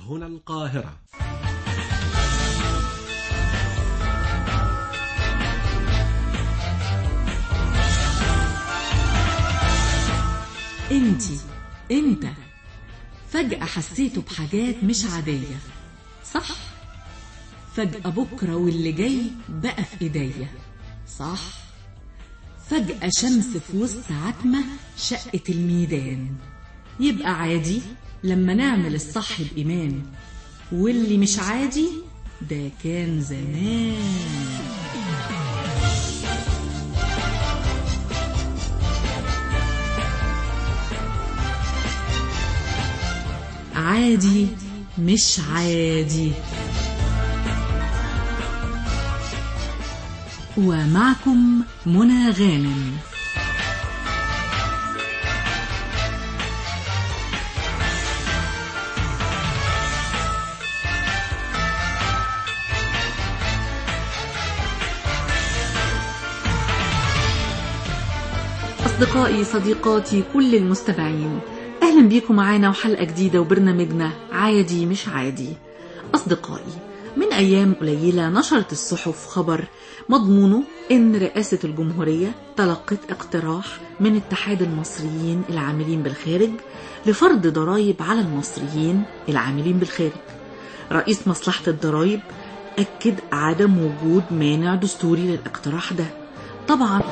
هنا القاهرة انتي انت فجأة حسيتوا بحاجات مش عادية صح فجأة بكرة واللي جاي بقى في ايديا صح فجأة شمس في وسط عتمة شقت الميدان يبقى عادي لما نعمل الصح بإيمان واللي مش عادي ده كان زمان عادي مش عادي ومعكم منى غانم أصدقائي صديقاتي كل المستمعين أهلا بيكم معانا وحلقة جديدة وبرنامجنا عادي مش عادي أصدقائي من أيام قليلة نشرت الصحف خبر مضمونه إن رئاسة الجمهورية تلقت اقتراح من اتحاد المصريين العاملين بالخارج لفرض ضرائب على المصريين العاملين بالخارج رئيس مصلحة الضرائب أكد عدم وجود مانع دستوري للاقتراح ده طبعا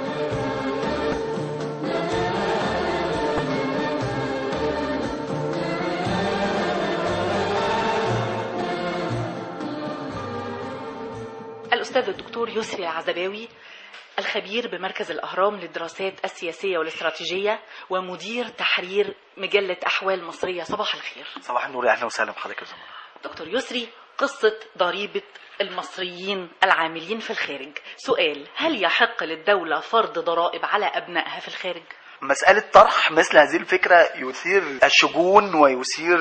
الأستاذ الدكتور يسري عزباوي الخبير بمركز الأهرام للدراسات السياسية والاستراتيجية ومدير تحرير مجلة أحوال مصرية صباح الخير صباح النور اهلا وسهلا بحضرتك يا زميلي دكتور يسري قصة ضريبة المصريين العاملين في الخارج سؤال هل يحق للدولة فرض ضرائب على أبنائها في الخارج؟ مسألة طرح مثل هذه الفكرة يثير الشجون ويثير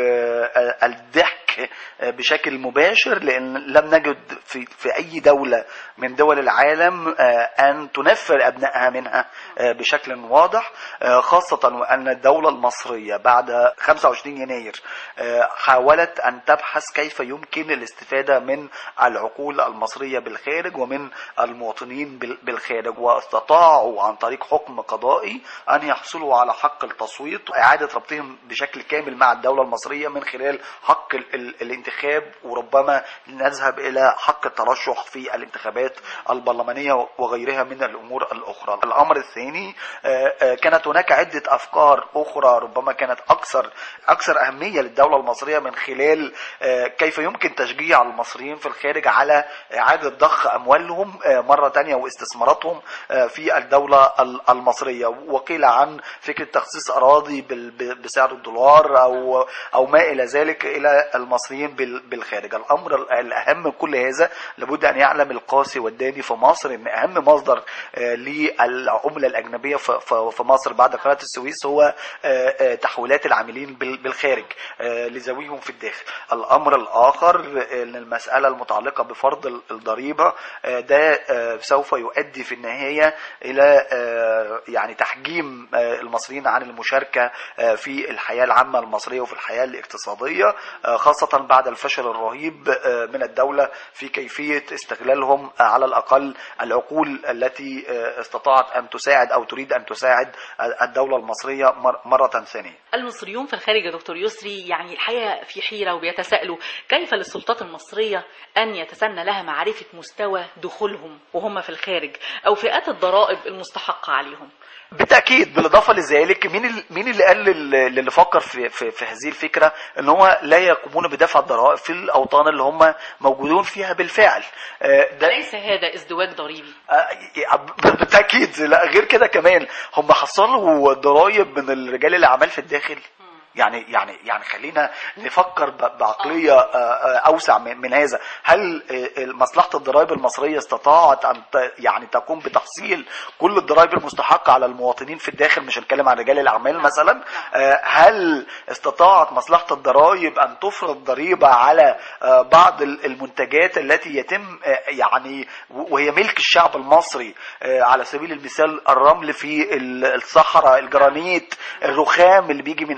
آه، الضحك آه، بشكل مباشر لأن لم نجد في, في أي دولة من دول العالم آه، أن تنفر أبنائها منها آه، بشكل واضح آه، خاصة وأن الدولة المصرية بعد 25 يناير آه، حاولت أن تبحث كيف يمكن الاستفادة من العقول المصرية بالخارج ومن المواطنين بال- بالخارج واستطاعوا عن طريق حكم قضائي أن يحصلوا على حق التصويت وإعادة ربطهم بشكل كامل مع الدولة المصرية من خلال حق ال- ال- الانتخاب وربما نذهب إلى حق الترشح في الانتخابات البرلمانية وغيرها من الأمور الأخرى الأمر الثاني آه، آه، كانت هناك عدة أفكار أخرى ربما كانت أكثر أكثر أهمية للدولة المصرية من خلال آه، كيف يمكن تشجيع المصريين في الخارج على إعادة ضخ أموالهم آه، مرة تانية واستثماراتهم آه، في الدولة ال- المصرية وقيل عن فكرة تخصيص أراضي بال- ب- بسعر الدولار أو أو ما إلى ذلك إلى المصريين بال- بالخارج الأمر ال- الأهم من كل هذا لابد أن يعلم القاسي والداني في مصر أن أهم مصدر آه، للعملة الأجنبية في- في في مصر بعد قناة السويس هو آه، آه، تحويلات العاملين بال- بالخارج آه، لذويهم في الداخل الأمر الآخر آه، أن المسألة المتعلقة بفرض ال- الضريبة آه، ده آه، سوف يؤدي في النهاية إلى آه، يعني تحجيم آه، المصريين عن المشاركة آه، في الحياة العامة المصرية وفي الحياة الاقتصادية آه، خاصة بعد الفشل الرهيب آه، من الدولة في كيفية استغلالهم آه، على الأقل العقول التي آه، استطاعت أن تساعد أو تريد أن تساعد آه، الدولة المصرية مر- مرة ثانية المصريون في الخارج يا دكتور يسري يعني الحقيقة في حيرة وبيتساءلوا كيف للسلطات المصرية أن يتسنى لها معرفة مستوى دخولهم وهم في الخارج أو فئات الضرائب المستحقة عليهم بالتاكيد بالاضافه لذلك مين ال- مين اللي قال لل- للي فكر في, في, في هذه الفكره ان هو لا يقومون بدفع الضرائب في الاوطان اللي هم موجودون فيها بالفعل آه، ده ليس هذا ازدواج ضريبي آه، بالتاكيد لا غير كده كمان هم حصلوا ضرائب من رجال الاعمال في الداخل يعني يعني يعني خلينا نفكر ب- بعقليه آه، آه، اوسع من من هذا هل آه، مصلحه الضرائب المصريه استطاعت ان ت- يعني تقوم بتحصيل كل الضرائب المستحقه على المواطنين في الداخل مش هنتكلم عن رجال الاعمال مثلا آه، هل استطاعت مصلحه الضرائب ان تفرض ضريبه على آه، بعض ال- المنتجات التي يتم آه، يعني وهي ملك الشعب المصري آه، على سبيل المثال الرمل في ال- الصحراء الجرانيت الرخام اللي بيجي من قلب ال-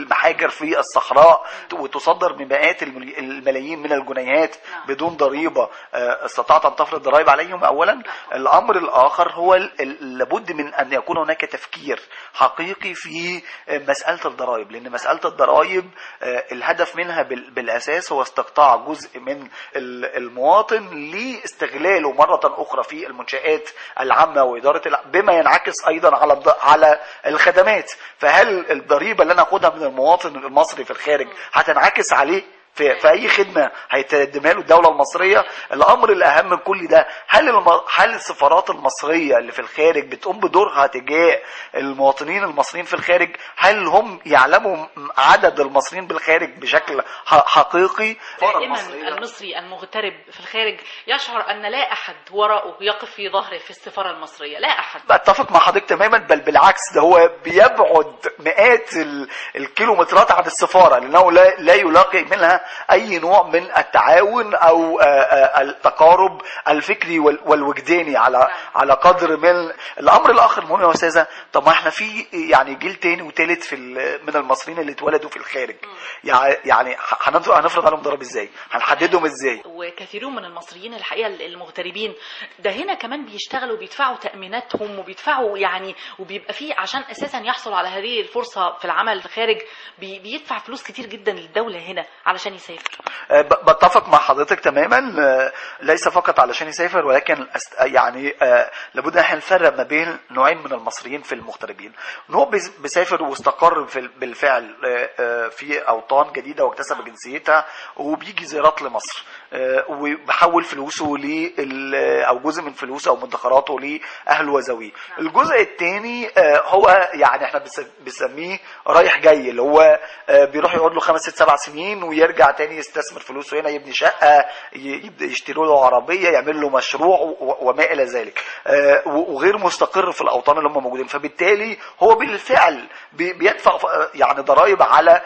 المحاجر في الصحراء وتصدر بمئات الملي- الملايين من الجنيهات بدون ضريبه آه، استطاعت ان تفرض ضرائب عليهم اولا الامر الاخر هو ال- ال- لابد من ان يكون هناك تفكير حقيقي في آه، مساله الضرائب لان مساله الضرائب آه، الهدف منها بال- بالاساس هو استقطاع جزء من ال- المواطن لاستغلاله مره اخرى في المنشات العامه واداره الع- بما ينعكس ايضا على الض- على الخدمات فهل الضريبه اللي انا اخدها من المواطن المصري في الخارج هتنعكس عليه في, في اي خدمه هيتقدمها له الدوله المصريه الامر الاهم من كل ده هل الم... هل السفارات المصريه اللي في الخارج بتقوم بدورها تجاه المواطنين المصريين في الخارج هل هم يعلموا م- عدد المصريين بالخارج بشكل ح... حقيقي دائما المصري المغترب في الخارج يشعر ان لا احد وراءه يقف في ظهره في السفاره المصريه لا احد بتفق مع حضرتك تماما بل بالعكس ده هو بيبعد مئات ال- الكيلومترات عن السفاره لانه لا, لا يلاقي منها اي نوع من التعاون او آه، آه، التقارب الفكري وال- والوجداني على على قدر من الامر الاخر المهم يا استاذه طب ما احنا في يعني جيل تاني وتالت في ال- من المصريين اللي اتولدوا في الخارج يع- يعني ح- هنفرض هنفرض عليهم ضرب ازاي؟ هنحددهم ازاي؟ وكثيرون من المصريين الحقيقه المغتربين ده هنا كمان بيشتغلوا بيدفعوا تاميناتهم وبيدفعوا يعني وبيبقى فيه عشان اساسا يحصل على هذه الفرصه في العمل في الخارج بي- بيدفع فلوس كتير جدا للدوله هنا علشان يسافر آه، ب- بتفق مع حضرتك تماما آه، ليس فقط علشان يسافر ولكن أست- يعني آه، لابد ان احنا نفرق ما بين نوعين من المصريين في المغتربين نوع بيس- بيسافر واستقر في ال- بالفعل آه، آه، في اوطان جديده واكتسب جنسيتها وبيجي زيارات لمصر آه، وبحول فلوسه لل او جزء من فلوسه او مدخراته لاهله وذويه الجزء الثاني هو يعني احنا بس- بنسميه رايح جاي اللي هو آه، بيروح يقعد له خمس ست سبع سنين ويرجع تاني يستثمر فلوسه هنا يبني شقه ي- يبدا يشتري له عربيه يعمل له مشروع و- وما الى ذلك آه، و- وغير مستقر في الاوطان اللي هم موجودين فبالتالي هو بالفعل بي- بيدفع ف- يعني ضرائب على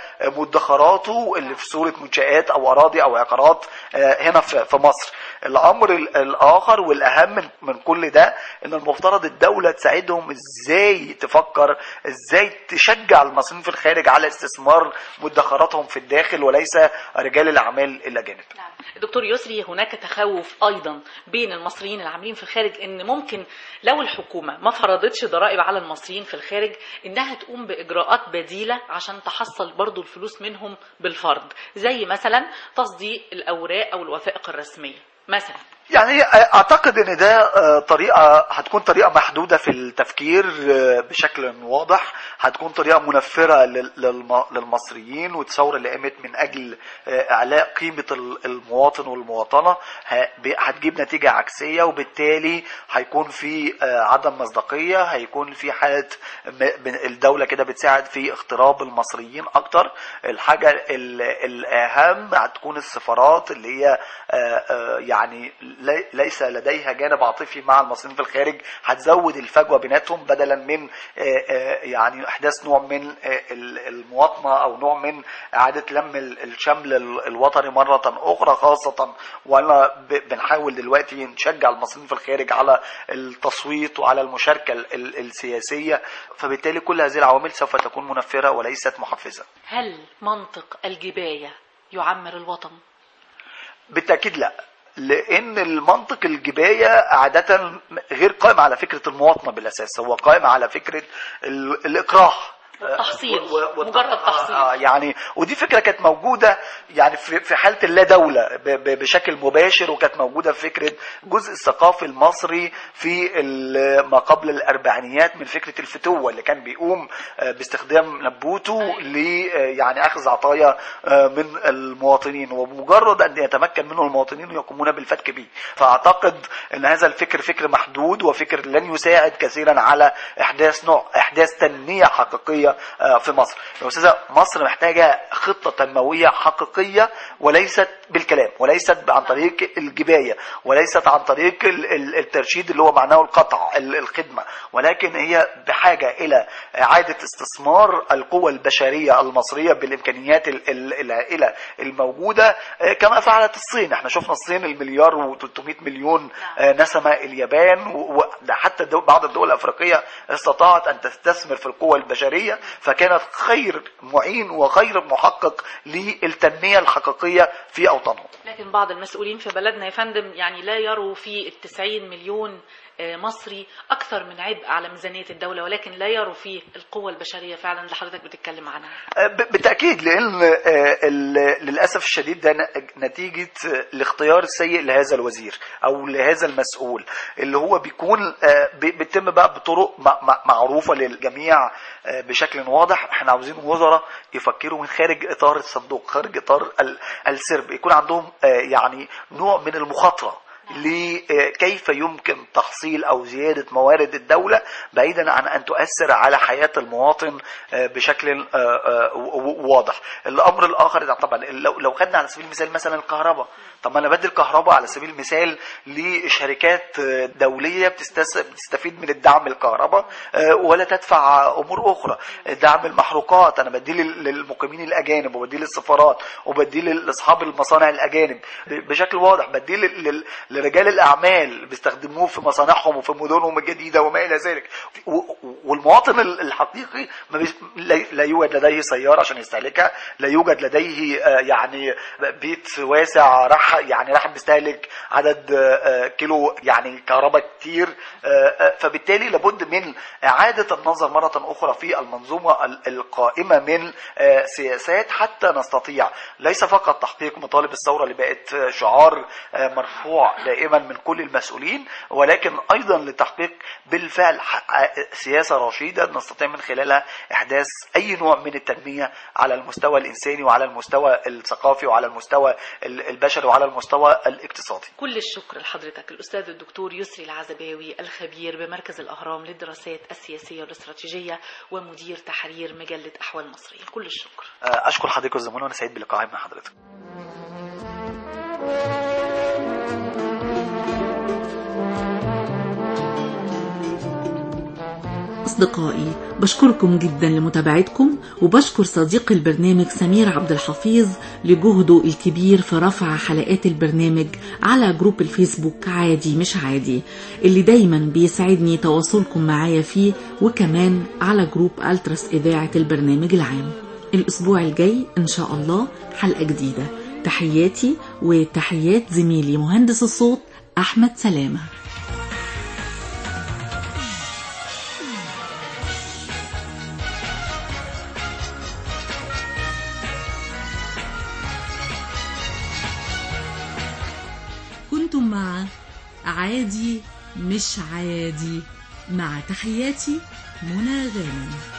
مدخراته اللي في صوره منشات او اراضي او عقارات آه، هنا في في مصر الامر ال- الاخر والاهم من- من كل ده ان المفترض الدوله تساعدهم ازاي تفكر ازاي تشجع المصريين في الخارج على استثمار مدخراتهم في الداخل وليس رجال الاعمال الاجانب دكتور يسري هناك تخوف ايضا بين المصريين العاملين في الخارج ان ممكن لو الحكومه ما فرضتش ضرائب على المصريين في الخارج انها تقوم باجراءات بديله عشان تحصل برضو الفلوس منهم بالفرض زي مثلا تصديق الاوراق او الوثائق الرسميه مثلا يعني اعتقد ان ده آه، طريقه هتكون طريقه محدوده في التفكير آه، بشكل واضح هتكون طريقه منفره لل- للم- للمصريين والثوره اللي قامت من اجل آه، اعلاء قيمه ال- المواطن والمواطنه ه- ب- هتجيب نتيجه عكسيه وبالتالي هيكون في آه، عدم مصداقيه هيكون في حاله م- ب- الدوله كده بتساعد في اغتراب المصريين اكتر الحاجه ال- الاهم هتكون السفارات اللي هي آه، آه، يعني لي- ليس لديها جانب عاطفي مع المصريين في الخارج هتزود الفجوه بيناتهم بدلا من آه، آه، يعني احداث نوع من آه، ال- المواطنه او نوع من اعاده لم ال- الشمل ال- الوطني مره اخرى خاصه وانا ب- بنحاول دلوقتي نشجع المصريين في الخارج على التصويت وعلى المشاركه ال- ال- السياسيه فبالتالي كل هذه العوامل سوف تكون منفره وليست محفزه هل منطق الجبايه يعمر الوطن بالتاكيد لا لان المنطق الجبايه عاده غير قائم على فكره المواطنه بالاساس هو قائم على فكره ال- الاكراه والتحصيل. و- و- مجرد تحصيل. آه، يعني ودي فكره كانت موجوده يعني في في حاله اللا دوله ب- ب- بشكل مباشر وكانت موجوده في فكره الجزء الثقافي المصري في ال- ما قبل الاربعينيات من فكره الفتوه اللي كان بيقوم آه، باستخدام نبوته ل آه، يعني اخذ عطايا آه، من المواطنين وبمجرد ان يتمكن منه المواطنين يقومون بالفتك به فاعتقد ان هذا الفكر فكر محدود وفكر لن يساعد كثيرا على احداث نوع احداث تنميه حقيقيه آه، في مصر يا استاذه مصر محتاجه خطه تنمويه حقيقيه وليست بالكلام وليست عن طريق الجبايه وليست عن طريق ال- ال- الترشيد اللي هو معناه القطع ال- الخدمه ولكن هي بحاجه الى اعاده استثمار القوى البشريه المصريه بالامكانيات ال- ال- الهائله الموجوده آه، كما فعلت الصين احنا شفنا الصين المليار و300 مليون آه، نسمه اليابان وحتى بعض الدول الافريقيه استطاعت ان تستثمر في القوى البشريه الدولة فكانت خير معين وخير محقق للتنمية الحقيقية في أوطانهم لكن بعض المسؤولين في بلدنا يا فندم يعني لا يروا في التسعين مليون آه، مصري أكثر من عبء على ميزانية الدولة ولكن لا يروا فيه القوة البشرية فعلا اللي حضرتك بتتكلم عنها ب- بالتأكيد لأن آه، ال- للأسف الشديد ده ن- نتيجة آه، الاختيار السيء لهذا الوزير أو لهذا المسؤول اللي هو بيكون آه، بي- بيتم بقى بطرق م- م- معروفة للجميع آه، بشكل واضح احنا عاوزين وزراء يفكروا من خارج إطار الصندوق خارج إطار ال- السرب يكون عندهم آه، يعني نوع من المخاطرة لكيف يمكن تحصيل او زياده موارد الدوله بعيدا عن ان تؤثر على حياه المواطن آه، بشكل آه، آه، و- و- واضح. الامر الاخر ده طبعا لو لو خدنا على سبيل المثال مثلا الكهرباء طب ما انا بدي الكهرباء على سبيل المثال لشركات آه، دوليه بتستس- بتستفيد من الدعم الكهرباء آه، ولا تدفع امور اخرى دعم المحروقات انا بديه لل- للمقيمين الاجانب وبديه للسفارات وبديه لاصحاب المصانع الاجانب ب- بشكل واضح بديه لل- لل- لرجال الاعمال بيستخدموه في مصانعهم وفي مدنهم الجديده وما الى ذلك و- و- والمواطن ال- الحقيقي ما بيس- لا لا يوجد لديه سياره عشان يستهلكها لا يوجد لديه آه، يعني بيت واسع راح يعني راح بيستهلك عدد آه، آه، كيلو يعني كهرباء كتير آه، آه، فبالتالي لابد من اعاده النظر مره اخرى في المنظومه ال- القائمه من آه، سياسات حتى نستطيع ليس فقط تحقيق مطالب الثوره اللي بقت آه، شعار آه، مرفوع دائما من كل المسؤولين ولكن ايضا لتحقيق بالفعل ح- سياسه رشيده نستطيع من خلالها احداث اي نوع من التنميه على المستوى الانساني وعلى المستوى الثقافي وعلى المستوى ال- البشري وعلى المستوى الاقتصادي كل الشكر لحضرتك الأستاذ الدكتور يسري العزباوي الخبير بمركز الأهرام للدراسات السياسية والاستراتيجية ومدير تحرير مجلة أحوال مصرية كل الشكر آه، اشكر حضرتك الزملاء وانا سعيد بلقائي مع حضرتك أصدقائي بشكركم جدا لمتابعتكم وبشكر صديق البرنامج سمير عبد الحفيظ لجهده الكبير في رفع حلقات البرنامج على جروب الفيسبوك عادي مش عادي اللي دايما بيسعدني تواصلكم معايا فيه وكمان على جروب ألترس إذاعة البرنامج العام الأسبوع الجاي إن شاء الله حلقة جديدة تحياتي وتحيات زميلي مهندس الصوت أحمد سلامة كنتم مع عادي مش عادي مع تحياتي منى غانم